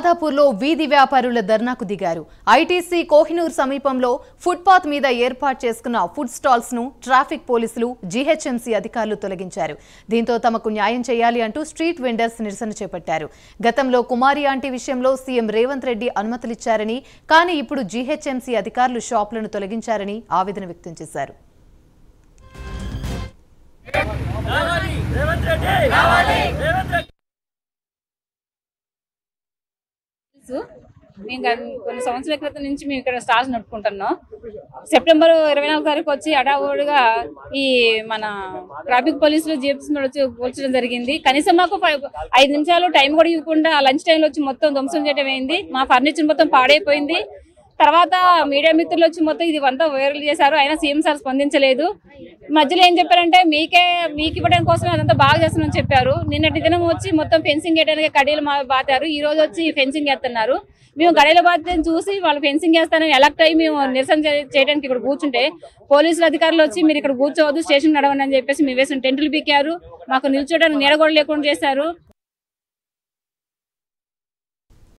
మాధాపూర్లో వీధి వ్యాపారుల ధర్నాకు దిగారు ఐటీసీ కోహినూర్ సమీపంలో ఫుట్పాత్ మీద ఏర్పాటు చేసుకున్న ఫుడ్ స్టాల్స్ ను ట్రాఫిక్ పోలీసులు జీహెచ్ఎంసీ అధికారులు తొలగించారు దీంతో తమకు న్యాయం చేయాలి అంటూ స్ట్రీట్ వెండర్స్ నిరసన చేపట్టారు గతంలో కుమారి ఆంటీ విషయంలో సీఎం రేవంత్ రెడ్డి అనుమతులిచ్చారని కానీ ఇప్పుడు జీహెచ్ఎంసీ అధికారులు షాపులను తొలగించారని ఆవేదన వ్యక్తం చేశారు తెలుసు మేము గత- కొన్ని సంవత్సరాల క్రితం నుంచి మేము ఇక్కడ స్టాల్స్ నడుపుకుంటున్నాం సెప్టెంబర్ ఇరవై నాలుగు తారీఖు వచ్చి అడావుడిగా ఈ మన ట్రాఫిక్ పోలీసులు జీప్స్ మీద వచ్చి కూల్చడం జరిగింది కనీసం మాకు ఫైవ్- ఐదు నిమిషాలు టైం కూడా ఇవ్వకుండా లంచ్ టైంలో వచ్చి మొత్తం ధ్వంసం చేయడం అయింది మా ఫర్నిచర్ మొత్తం పాడైపోయింది తర్వాత మీడియా మిత్రులు వచ్చి మొత్తం ఇది అంతా వైరల్ చేశారు అయినా సీఎం సార్ స్పందించలేదు మధ్యలో ఏం చెప్పారంటే మీకే మీకు ఇవ్వడం కోసం అదంతా బాగా చేస్తున్నామని చెప్పారు నిన్నటి దినం వచ్చి మొత్తం ఫెన్సింగ్ వేయడానికి కడీలు మా బాతారు ఈ రోజు వచ్చి ఫెన్సింగ్ వేస్తున్నారు మేము గడీల బాధ్యతను చూసి వాళ్ళు ఫెన్సింగ్ వేస్తారని ఎలక్ట్ అయ్యి మేము నిరసన చే- చేయడానికి ఇక్కడ కూర్చుంటే పోలీసులు అధికారులు వచ్చి మీరు ఇక్కడ కూర్చోవద్దు స్టేషన్ నడవండి అని చెప్పేసి మేము వేసిన టెంటులు పీకారు మాకు నిల్చోడానికి నీడ కూడా లేకుండా చేశారు